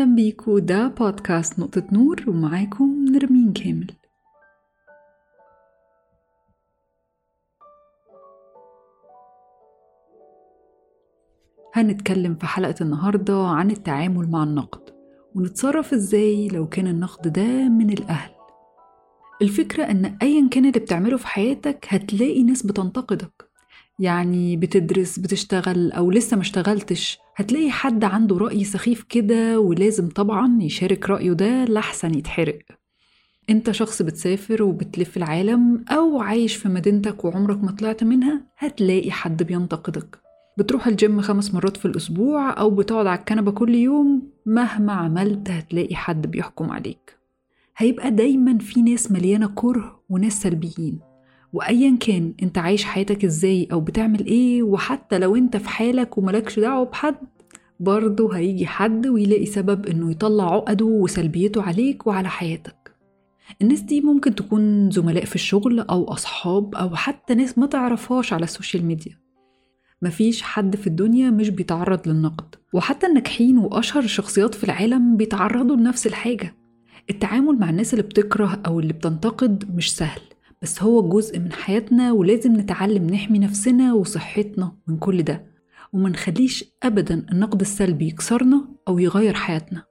أهلا بيكو ده بودكاست نقطة نور ومعاكم نرمين كامل هنتكلم في حلقة النهاردة عن التعامل مع النقد ونتصرف ازاي لو كان النقد ده من الأهل الفكرة إن أيا كان اللي بتعمله في حياتك هتلاقي ناس بتنتقدك يعني بتدرس بتشتغل أو لسه ما اشتغلتش هتلاقي حد عنده رأي سخيف كده ولازم طبعا يشارك رأيه ده لحسن يتحرق انت شخص بتسافر وبتلف العالم أو عايش في مدينتك وعمرك ما طلعت منها هتلاقي حد بينتقدك بتروح الجيم خمس مرات في الأسبوع أو بتقعد على الكنبة كل يوم مهما عملت هتلاقي حد بيحكم عليك هيبقى دايما في ناس مليانة كره وناس سلبيين وأيا كان انت عايش حياتك ازاي أو بتعمل ايه وحتى لو انت في حالك وملكش دعوة بحد برضه هيجي حد ويلاقي سبب انه يطلع عقده وسلبيته عليك وعلى حياتك الناس دي ممكن تكون زملاء في الشغل أو أصحاب أو حتى ناس ما تعرفهاش على السوشيال ميديا مفيش حد في الدنيا مش بيتعرض للنقد وحتى الناجحين وأشهر الشخصيات في العالم بيتعرضوا لنفس الحاجة التعامل مع الناس اللي بتكره أو اللي بتنتقد مش سهل بس هو جزء من حياتنا ولازم نتعلم نحمي نفسنا وصحتنا من كل ده وما نخليش أبدا النقد السلبي يكسرنا أو يغير حياتنا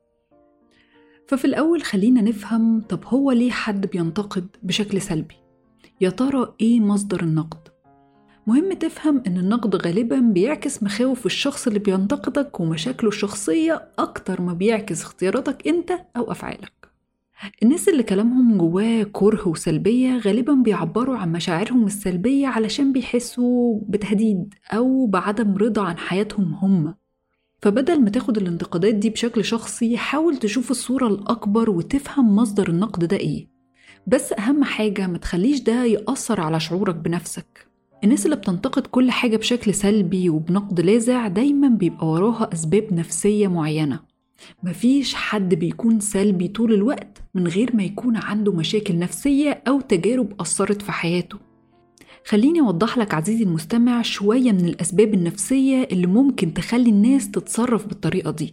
ففي الأول خلينا نفهم طب هو ليه حد بينتقد بشكل سلبي يا ترى إيه مصدر النقد مهم تفهم إن النقد غالبا بيعكس مخاوف الشخص اللي بينتقدك ومشاكله الشخصية أكتر ما بيعكس اختياراتك أنت أو أفعالك الناس اللي كلامهم جواه كره وسلبية غالبا بيعبروا عن مشاعرهم السلبية علشان بيحسوا بتهديد أو بعدم رضا عن حياتهم هم فبدل ما تاخد الانتقادات دي بشكل شخصي حاول تشوف الصورة الأكبر وتفهم مصدر النقد ده إيه بس أهم حاجة ما تخليش ده يأثر على شعورك بنفسك الناس اللي بتنتقد كل حاجة بشكل سلبي وبنقد لاذع دايما بيبقى وراها أسباب نفسية معينة مفيش حد بيكون سلبي طول الوقت من غير ما يكون عنده مشاكل نفسية أو تجارب أثرت في حياته خليني أوضح لك عزيزي المستمع شوية من الأسباب النفسية اللي ممكن تخلي الناس تتصرف بالطريقة دي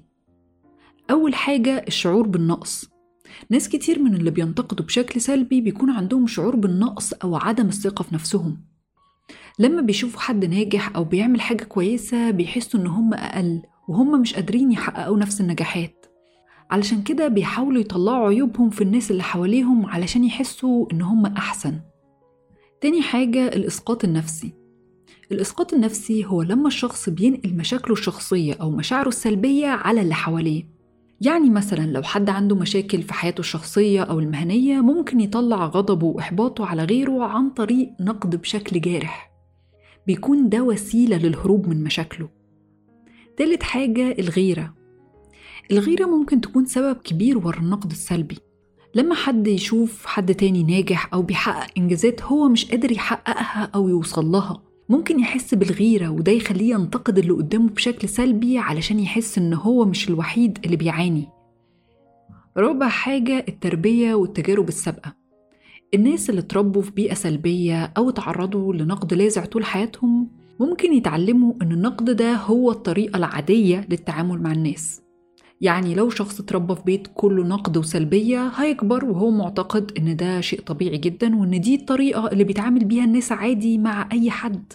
أول حاجة الشعور بالنقص ناس كتير من اللي بينتقدوا بشكل سلبي بيكون عندهم شعور بالنقص أو عدم الثقة في نفسهم لما بيشوفوا حد ناجح أو بيعمل حاجة كويسة بيحسوا إن هم أقل وهم مش قادرين يحققوا نفس النجاحات علشان كده بيحاولوا يطلعوا عيوبهم في الناس اللي حواليهم علشان يحسوا إن هم أحسن تاني حاجة الإسقاط النفسي الإسقاط النفسي هو لما الشخص بينقل مشاكله الشخصية أو مشاعره السلبية على اللي حواليه يعني مثلا لو حد عنده مشاكل في حياته الشخصية أو المهنية ممكن يطلع غضبه وإحباطه على غيره عن طريق نقد بشكل جارح بيكون ده وسيلة للهروب من مشاكله تالت حاجة الغيرة الغيرة ممكن تكون سبب كبير ورا النقد السلبي لما حد يشوف حد تاني ناجح أو بيحقق إنجازات هو مش قادر يحققها أو يوصل لها ممكن يحس بالغيرة وده يخليه ينتقد اللي قدامه بشكل سلبي علشان يحس إن هو مش الوحيد اللي بيعاني رابع حاجة التربية والتجارب السابقة الناس اللي اتربوا في بيئة سلبية أو تعرضوا لنقد لاذع طول حياتهم ممكن يتعلموا إن النقد ده هو الطريقة العادية للتعامل مع الناس يعني لو شخص اتربى في بيت كله نقد وسلبية هيكبر وهو معتقد إن ده شيء طبيعي جدا وإن دي الطريقة اللي بيتعامل بيها الناس عادي مع أي حد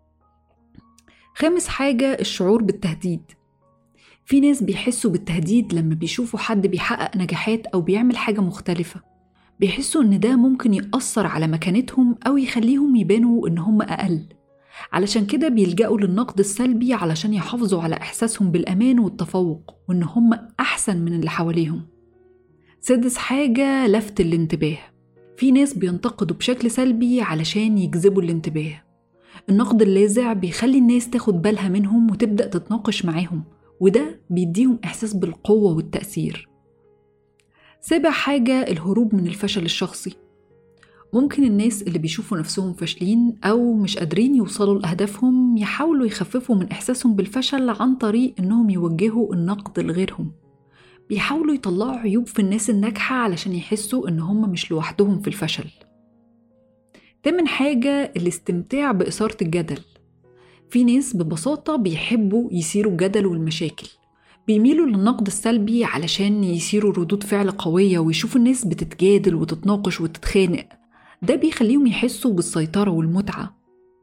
خامس حاجة الشعور بالتهديد في ناس بيحسوا بالتهديد لما بيشوفوا حد بيحقق نجاحات أو بيعمل حاجة مختلفة بيحسوا إن ده ممكن يأثر على مكانتهم أو يخليهم يبانوا إن هم أقل علشان كده بيلجأوا للنقد السلبي علشان يحافظوا على إحساسهم بالأمان والتفوق وإن هم أحسن من اللي حواليهم سادس حاجة لفت الانتباه في ناس بينتقدوا بشكل سلبي علشان يجذبوا الانتباه النقد اللاذع بيخلي الناس تاخد بالها منهم وتبدأ تتناقش معاهم وده بيديهم إحساس بالقوة والتأثير سابع حاجة الهروب من الفشل الشخصي ممكن الناس اللي بيشوفوا نفسهم فاشلين أو مش قادرين يوصلوا لأهدافهم يحاولوا يخففوا من إحساسهم بالفشل عن طريق إنهم يوجهوا النقد لغيرهم بيحاولوا يطلعوا عيوب في الناس الناجحة علشان يحسوا إن هم مش لوحدهم في الفشل تامن حاجة الاستمتاع بإثارة الجدل في ناس ببساطة بيحبوا يثيروا الجدل والمشاكل بيميلوا للنقد السلبي علشان يثيروا ردود فعل قوية ويشوفوا الناس بتتجادل وتتناقش وتتخانق ده بيخليهم يحسوا بالسيطرة والمتعة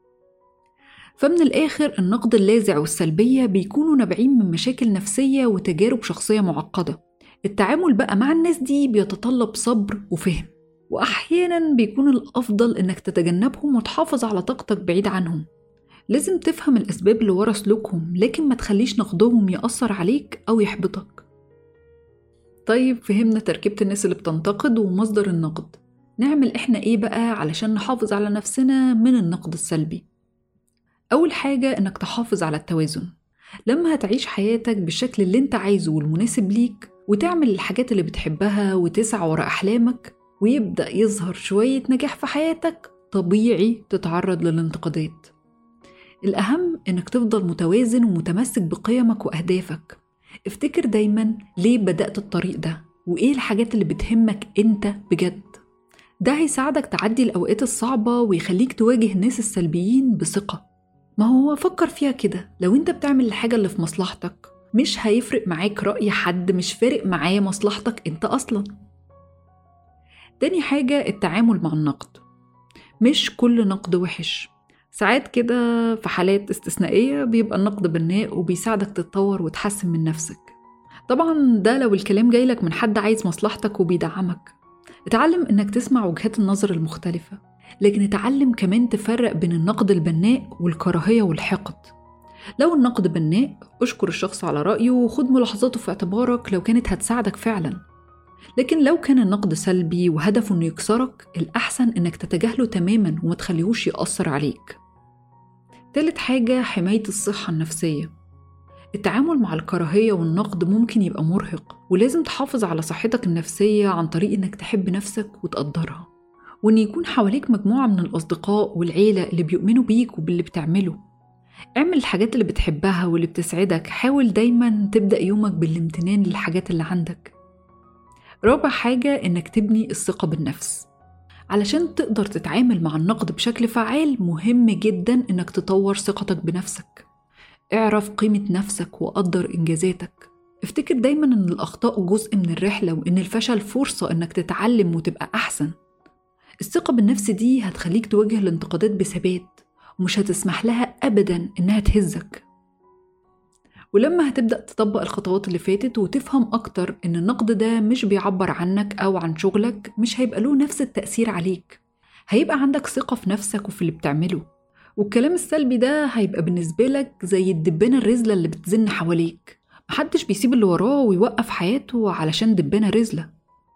فمن الآخر النقد اللاذع والسلبية بيكونوا نابعين من مشاكل نفسية وتجارب شخصية معقدة التعامل بقى مع الناس دي بيتطلب صبر وفهم وأحيانا بيكون الأفضل إنك تتجنبهم وتحافظ على طاقتك بعيد عنهم لازم تفهم الأسباب اللي ورا سلوكهم لكن ما تخليش نقدهم يأثر عليك أو يحبطك طيب فهمنا تركيبة الناس اللي بتنتقد ومصدر النقد نعمل إحنا إيه بقى علشان نحافظ على نفسنا من النقد السلبي أول حاجة إنك تحافظ على التوازن لما هتعيش حياتك بالشكل اللي انت عايزه والمناسب ليك وتعمل الحاجات اللي بتحبها وتسعى ورا أحلامك ويبدأ يظهر شوية نجاح في حياتك طبيعي تتعرض للانتقادات الأهم إنك تفضل متوازن ومتمسك بقيمك وأهدافك افتكر دايما ليه بدأت الطريق ده وإيه الحاجات اللي بتهمك أنت بجد ده هيساعدك تعدي الأوقات الصعبة ويخليك تواجه الناس السلبيين بثقة ما هو فكر فيها كده لو انت بتعمل الحاجة اللي في مصلحتك مش هيفرق معاك رأي حد مش فارق معاه مصلحتك انت أصلا تاني حاجة التعامل مع النقد مش كل نقد وحش ساعات كده في حالات استثنائية بيبقى النقد بناء وبيساعدك تتطور وتحسن من نفسك طبعا ده لو الكلام جايلك من حد عايز مصلحتك وبيدعمك اتعلم انك تسمع وجهات النظر المختلفة لكن اتعلم كمان تفرق بين النقد البناء والكراهية والحقد لو النقد بناء اشكر الشخص على رأيه وخد ملاحظاته في اعتبارك لو كانت هتساعدك فعلا لكن لو كان النقد سلبي وهدفه انه يكسرك الأحسن انك تتجاهله تماما وما تخليهوش يأثر عليك تالت حاجة حماية الصحة النفسية التعامل مع الكراهية والنقد ممكن يبقى مرهق ولازم تحافظ على صحتك النفسية عن طريق إنك تحب نفسك وتقدرها وإن يكون حواليك مجموعة من الأصدقاء والعيلة اللي بيؤمنوا بيك وباللي بتعمله اعمل الحاجات اللي بتحبها واللي بتسعدك حاول دايما تبدأ يومك بالامتنان للحاجات اللي عندك رابع حاجة إنك تبني الثقة بالنفس علشان تقدر تتعامل مع النقد بشكل فعال مهم جدا إنك تطور ثقتك بنفسك اعرف قيمة نفسك وقدر إنجازاتك افتكر دايما إن الأخطاء جزء من الرحلة وإن الفشل فرصة إنك تتعلم وتبقى أحسن الثقة بالنفس دي هتخليك تواجه الانتقادات بثبات ومش هتسمح لها أبدا إنها تهزك ولما هتبدأ تطبق الخطوات اللي فاتت وتفهم أكتر إن النقد ده مش بيعبر عنك أو عن شغلك مش هيبقى له نفس التأثير عليك هيبقى عندك ثقة في نفسك وفي اللي بتعمله والكلام السلبي ده هيبقى بالنسبة لك زي الدبانة الرزلة اللي بتزن حواليك محدش بيسيب اللي وراه ويوقف حياته علشان دبانة رزلة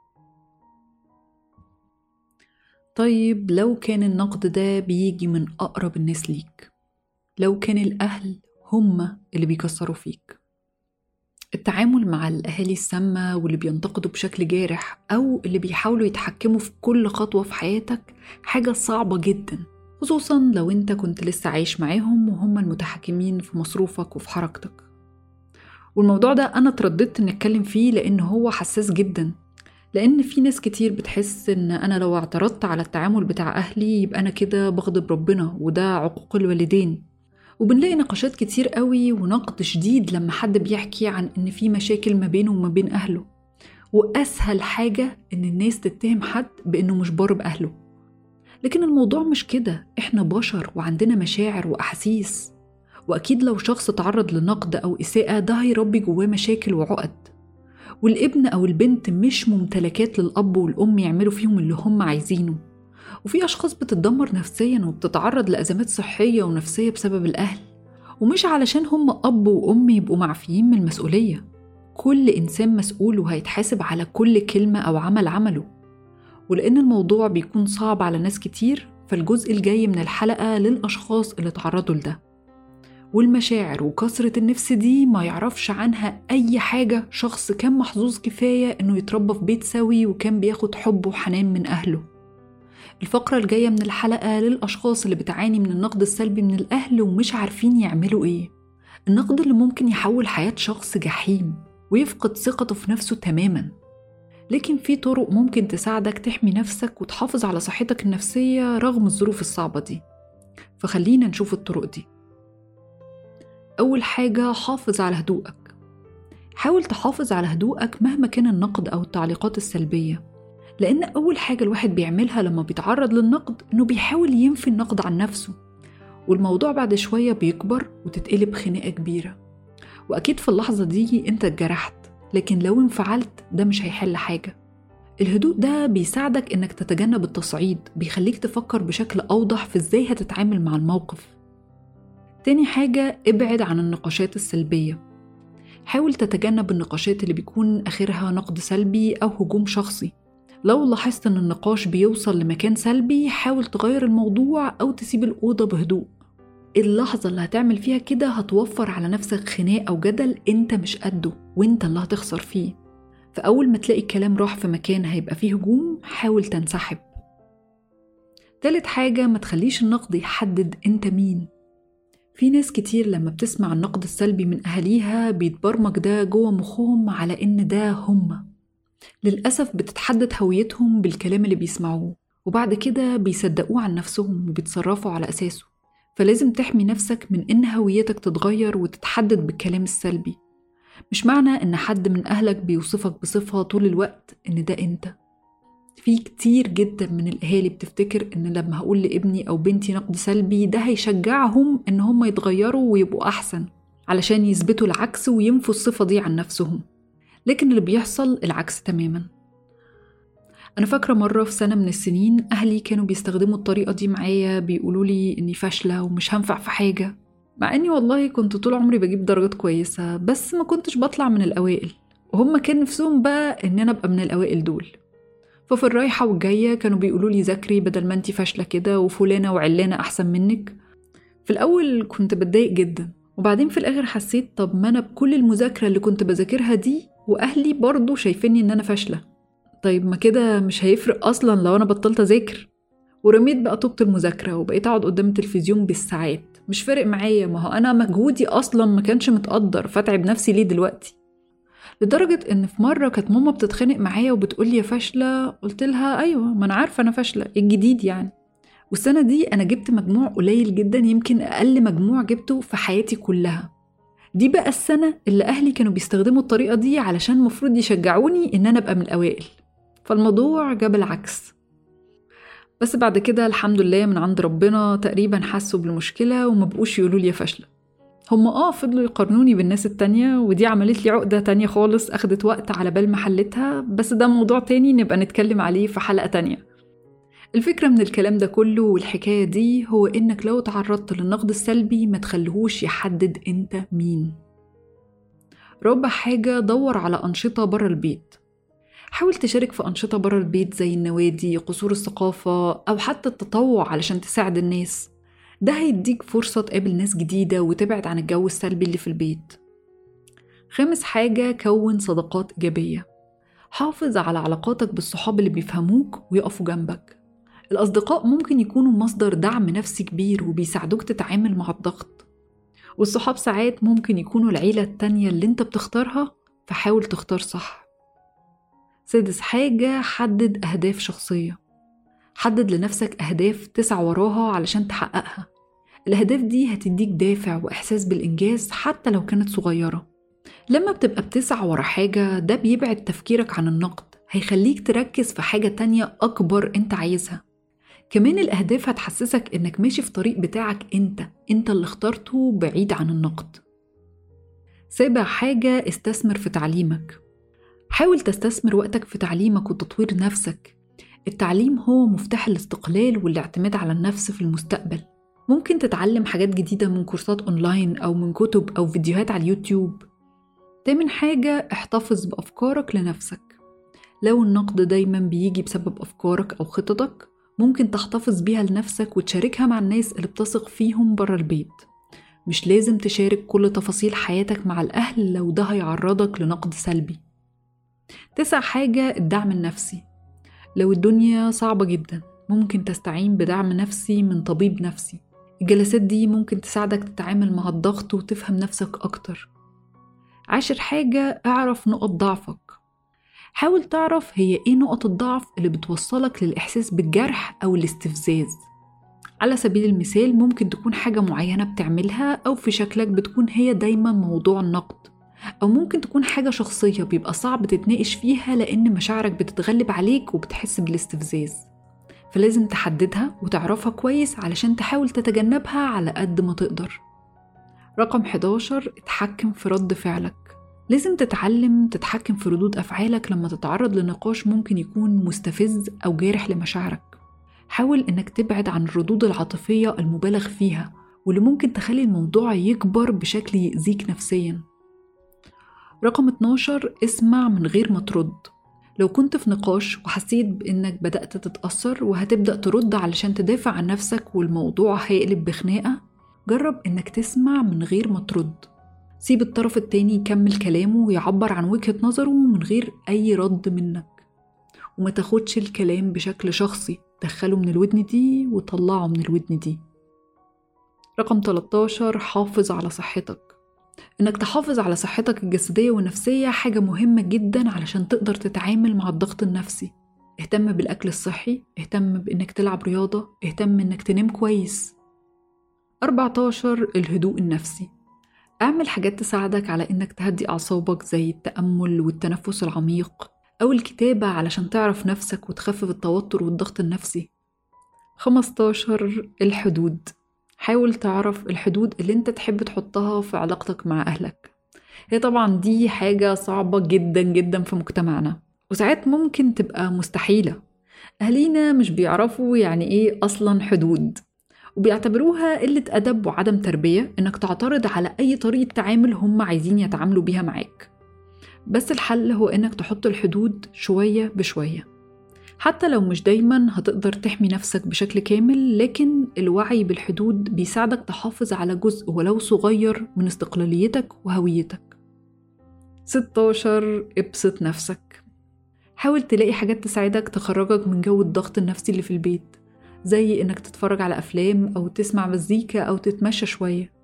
طيب لو كان النقد ده بيجي من أقرب الناس ليك لو كان الأهل هم اللي بيكسروا فيك التعامل مع الأهالي السامة واللي بينتقدوا بشكل جارح أو اللي بيحاولوا يتحكموا في كل خطوة في حياتك حاجة صعبة جدا خصوصا لو انت كنت لسه عايش معاهم وهم المتحكمين في مصروفك وفي حركتك والموضوع ده أنا ترددت إن أتكلم فيه لأن هو حساس جدا لأن في ناس كتير بتحس إن أنا لو اعترضت على التعامل بتاع أهلي يبقى أنا كده بغضب ربنا وده عقوق الوالدين وبنلاقي نقاشات كتير قوي ونقد شديد لما حد بيحكي عن إن في مشاكل ما بينه وما بين أهله وأسهل حاجة إن الناس تتهم حد بإنه مش بار بأهله لكن الموضوع مش كده إحنا بشر وعندنا مشاعر وأحاسيس وأكيد لو شخص تعرض لنقد أو إساءة ده هيربي جواه مشاكل وعقد والابن أو البنت مش ممتلكات للأب والأم يعملوا فيهم اللي هم عايزينه وفي أشخاص بتتدمر نفسيا وبتتعرض لأزمات صحية ونفسية بسبب الأهل ومش علشان هم أب وأم يبقوا معفيين من المسؤولية كل إنسان مسؤول وهيتحاسب على كل كلمة أو عمل عمله ولأن الموضوع بيكون صعب على ناس كتير فالجزء الجاي من الحلقة للأشخاص اللي تعرضوا لده والمشاعر وكثرة النفس دي ما يعرفش عنها أي حاجة شخص كان محظوظ كفاية إنه يتربى في بيت سوي وكان بياخد حب وحنان من أهله الفقرة الجاية من الحلقة للأشخاص اللي بتعاني من النقد السلبي من الأهل ومش عارفين يعملوا إيه النقد اللي ممكن يحول حياة شخص جحيم ويفقد ثقته في نفسه تماما لكن في طرق ممكن تساعدك تحمي نفسك وتحافظ على صحتك النفسية رغم الظروف الصعبة دي فخلينا نشوف الطرق دي أول حاجة حافظ على هدوءك حاول تحافظ على هدوءك مهما كان النقد أو التعليقات السلبية لأن أول حاجة الواحد بيعملها لما بيتعرض للنقد إنه بيحاول ينفي النقد عن نفسه والموضوع بعد شوية بيكبر وتتقلب خناقة كبيرة وأكيد في اللحظة دي أنت اتجرحت لكن لو انفعلت ده مش هيحل حاجة الهدوء ده بيساعدك إنك تتجنب التصعيد بيخليك تفكر بشكل أوضح في إزاي هتتعامل مع الموقف تاني حاجة ابعد عن النقاشات السلبية حاول تتجنب النقاشات اللي بيكون آخرها نقد سلبي أو هجوم شخصي لو لاحظت إن النقاش بيوصل لمكان سلبي حاول تغير الموضوع أو تسيب الأوضة بهدوء اللحظة اللي هتعمل فيها كده هتوفر على نفسك خناق أو جدل أنت مش قده وأنت اللي هتخسر فيه فأول ما تلاقي الكلام راح في مكان هيبقى فيه هجوم حاول تنسحب تالت حاجة ما تخليش النقد يحدد أنت مين في ناس كتير لما بتسمع النقد السلبي من أهاليها بيتبرمج ده جوه مخهم على إن ده هم للأسف بتتحدد هويتهم بالكلام اللي بيسمعوه وبعد كده بيصدقوه عن نفسهم وبيتصرفوا على أساسه فلازم تحمي نفسك من إن هويتك تتغير وتتحدد بالكلام السلبي مش معنى إن حد من أهلك بيوصفك بصفة طول الوقت إن ده أنت في كتير جدا من الأهالي بتفتكر إن لما هقول لابني أو بنتي نقد سلبي ده هيشجعهم إن هم يتغيروا ويبقوا أحسن علشان يثبتوا العكس وينفوا الصفة دي عن نفسهم لكن اللي بيحصل العكس تماما أنا فاكرة مرة في سنة من السنين أهلي كانوا بيستخدموا الطريقة دي معايا بيقولوا لي إني فاشلة ومش هنفع في حاجة مع إني والله كنت طول عمري بجيب درجات كويسة بس ما كنتش بطلع من الأوائل وهم كان نفسهم بقى إن أنا أبقى من الأوائل دول ففي الرايحة والجاية كانوا بيقولوا لي ذاكري بدل ما انتي فاشلة كده وفلانة وعلانة أحسن منك في الأول كنت بتضايق جدا وبعدين في الآخر حسيت طب ما أنا بكل المذاكرة اللي كنت بذاكرها دي وأهلي برضو شايفيني إن أنا فاشلة طيب ما كده مش هيفرق أصلا لو أنا بطلت أذاكر ورميت بقى طوبة المذاكرة وبقيت أقعد قدام التلفزيون بالساعات مش فارق معايا ما هو أنا مجهودي أصلا ما كانش متقدر فاتعب نفسي ليه دلوقتي لدرجة إن في مرة كانت ماما بتتخانق معايا وبتقولي يا فاشلة قلت لها أيوة ما أنا عارفة أنا فاشلة الجديد يعني والسنة دي أنا جبت مجموع قليل جدا يمكن أقل مجموع جبته في حياتي كلها دي بقى السنة اللي أهلي كانوا بيستخدموا الطريقة دي علشان المفروض يشجعوني إن أنا أبقى من الأوائل فالموضوع جاب العكس بس بعد كده الحمد لله من عند ربنا تقريبا حسوا بالمشكلة وما بقوش يقولوا لي فاشلة هم اه فضلوا يقارنوني بالناس التانية ودي عملت لي عقدة تانية خالص أخدت وقت على بال ما حلتها بس ده موضوع تاني نبقى نتكلم عليه في حلقة تانية الفكرة من الكلام ده كله والحكاية دي هو إنك لو تعرضت للنقد السلبي ما تخليهوش يحدد أنت مين رابع حاجة دور على أنشطة برا البيت حاول تشارك في أنشطة برا البيت زي النوادي قصور الثقافة أو حتى التطوع علشان تساعد الناس ده هيديك فرصة تقابل ناس جديدة وتبعد عن الجو السلبي اللي في البيت خامس حاجة كون صداقات إيجابية حافظ على علاقاتك بالصحاب اللي بيفهموك ويقفوا جنبك الأصدقاء ممكن يكونوا مصدر دعم نفسي كبير وبيساعدوك تتعامل مع الضغط والصحاب ساعات ممكن يكونوا العيلة التانية اللي انت بتختارها فحاول تختار صح سادس حاجة حدد أهداف شخصية حدد لنفسك أهداف تسعى وراها علشان تحققها الأهداف دي هتديك دافع وإحساس بالإنجاز حتى لو كانت صغيرة لما بتبقى بتسعى ورا حاجة ده بيبعد تفكيرك عن النقد هيخليك تركز في حاجة تانية أكبر أنت عايزها كمان الأهداف هتحسسك إنك ماشي في طريق بتاعك أنت أنت اللي اخترته بعيد عن النقد سابع حاجة استثمر في تعليمك حاول تستثمر وقتك في تعليمك وتطوير نفسك التعليم هو مفتاح الاستقلال والاعتماد على النفس في المستقبل ممكن تتعلم حاجات جديدة من كورسات أونلاين أو من كتب أو فيديوهات على اليوتيوب تامن حاجة احتفظ بأفكارك لنفسك لو النقد دايما بيجي بسبب أفكارك أو خططك ممكن تحتفظ بيها لنفسك وتشاركها مع الناس اللي بتثق فيهم برا البيت مش لازم تشارك كل تفاصيل حياتك مع الأهل لو ده هيعرضك لنقد سلبي تسع حاجة الدعم النفسي لو الدنيا صعبة جدا ممكن تستعين بدعم نفسي من طبيب نفسي الجلسات دي ممكن تساعدك تتعامل مع الضغط وتفهم نفسك أكتر عاشر حاجة اعرف نقط ضعفك حاول تعرف هي ايه نقط الضعف اللي بتوصلك للإحساس بالجرح أو الاستفزاز على سبيل المثال ممكن تكون حاجة معينة بتعملها أو في شكلك بتكون هي دايما موضوع النقد أو ممكن تكون حاجة شخصية بيبقى صعب تتناقش فيها لأن مشاعرك بتتغلب عليك وبتحس بالاستفزاز فلازم تحددها وتعرفها كويس علشان تحاول تتجنبها على قد ما تقدر رقم 11 اتحكم في رد فعلك لازم تتعلم تتحكم في ردود أفعالك لما تتعرض لنقاش ممكن يكون مستفز أو جارح لمشاعرك حاول إنك تبعد عن الردود العاطفية المبالغ فيها واللي ممكن تخلي الموضوع يكبر بشكل يأذيك نفسيا رقم 12 اسمع من غير ما ترد لو كنت في نقاش وحسيت بإنك بدأت تتأثر وهتبدأ ترد علشان تدافع عن نفسك والموضوع هيقلب بخناقة جرب إنك تسمع من غير ما ترد سيب الطرف التاني يكمل كلامه ويعبر عن وجهة نظره من غير أي رد منك وما تاخدش الكلام بشكل شخصي دخله من الودن دي وطلعه من الودن دي رقم 13 حافظ على صحتك إنك تحافظ على صحتك الجسدية والنفسية حاجة مهمة جدا علشان تقدر تتعامل مع الضغط النفسي اهتم بالأكل الصحي اهتم بإنك تلعب رياضة اهتم إنك تنام كويس 14 الهدوء النفسي اعمل حاجات تساعدك على إنك تهدي أعصابك زي التأمل والتنفس العميق أو الكتابة علشان تعرف نفسك وتخفف التوتر والضغط النفسي 15 الحدود حاول تعرف الحدود اللي انت تحب تحطها في علاقتك مع أهلك هي طبعا دي حاجة صعبة جدا جدا في مجتمعنا وساعات ممكن تبقى مستحيلة أهلينا مش بيعرفوا يعني إيه أصلا حدود وبيعتبروها قلة أدب وعدم تربية إنك تعترض على أي طريقة تعامل هم عايزين يتعاملوا بيها معاك بس الحل هو إنك تحط الحدود شوية بشوية حتى لو مش دايما هتقدر تحمي نفسك بشكل كامل لكن الوعي بالحدود بيساعدك تحافظ على جزء ولو صغير من استقلاليتك وهويتك 16 ابسط نفسك حاول تلاقي حاجات تساعدك تخرجك من جو الضغط النفسي اللي في البيت زي إنك تتفرج على أفلام أو تسمع مزيكا أو تتمشى شوية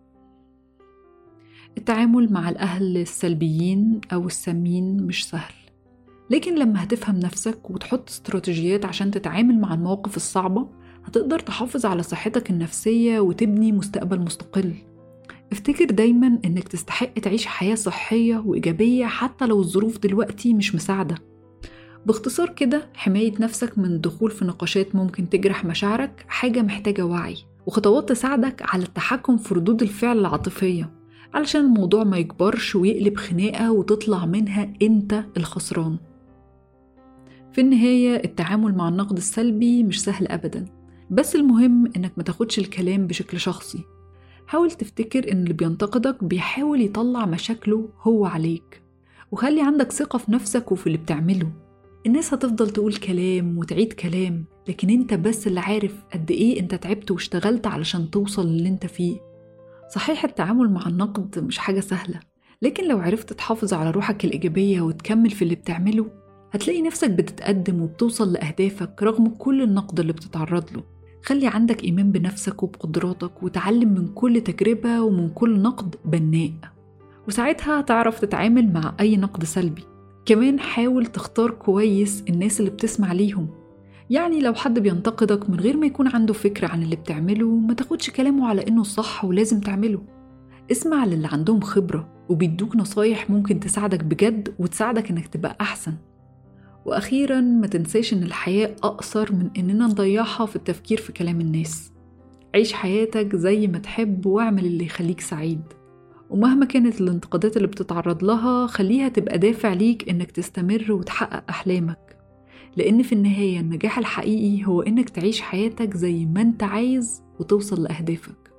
التعامل مع الأهل السلبيين أو السامين مش سهل لكن لما هتفهم نفسك وتحط استراتيجيات عشان تتعامل مع المواقف الصعبة هتقدر تحافظ على صحتك النفسية وتبني مستقبل مستقل افتكر دايما انك تستحق تعيش حياة صحية وإيجابية حتى لو الظروف دلوقتي مش مساعدة باختصار كده حماية نفسك من الدخول في نقاشات ممكن تجرح مشاعرك حاجة محتاجة وعي وخطوات تساعدك على التحكم في ردود الفعل العاطفية علشان الموضوع ما يكبرش ويقلب خناقة وتطلع منها انت الخسران في النهاية التعامل مع النقد السلبي مش سهل أبدا بس المهم إنك ما تاخدش الكلام بشكل شخصي حاول تفتكر إن اللي بينتقدك بيحاول يطلع مشاكله هو عليك وخلي عندك ثقة في نفسك وفي اللي بتعمله الناس هتفضل تقول كلام وتعيد كلام لكن انت بس اللي عارف قد ايه انت تعبت واشتغلت علشان توصل للي انت فيه صحيح التعامل مع النقد مش حاجة سهلة لكن لو عرفت تحافظ على روحك الإيجابية وتكمل في اللي بتعمله هتلاقي نفسك بتتقدم وبتوصل لأهدافك رغم كل النقد اللي بتتعرض له خلي عندك إيمان بنفسك وبقدراتك وتعلم من كل تجربة ومن كل نقد بناء وساعتها هتعرف تتعامل مع أي نقد سلبي كمان حاول تختار كويس الناس اللي بتسمع ليهم يعني لو حد بينتقدك من غير ما يكون عنده فكرة عن اللي بتعمله ما تاخدش كلامه على إنه صح ولازم تعمله اسمع للي عندهم خبرة وبيدوك نصايح ممكن تساعدك بجد وتساعدك إنك تبقى أحسن وأخيرا ما تنساش إن الحياة أقصر من إننا نضيعها في التفكير في كلام الناس عيش حياتك زي ما تحب واعمل اللي يخليك سعيد ومهما كانت الانتقادات اللي بتتعرض لها خليها تبقى دافع ليك إنك تستمر وتحقق أحلامك لأن في النهاية النجاح الحقيقي هو إنك تعيش حياتك زي ما أنت عايز وتوصل لأهدافك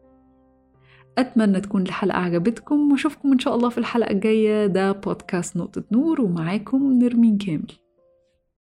أتمنى تكون الحلقة عجبتكم وأشوفكم إن شاء الله في الحلقة الجاية ده بودكاست نقطة نور ومعاكم نرمين كامل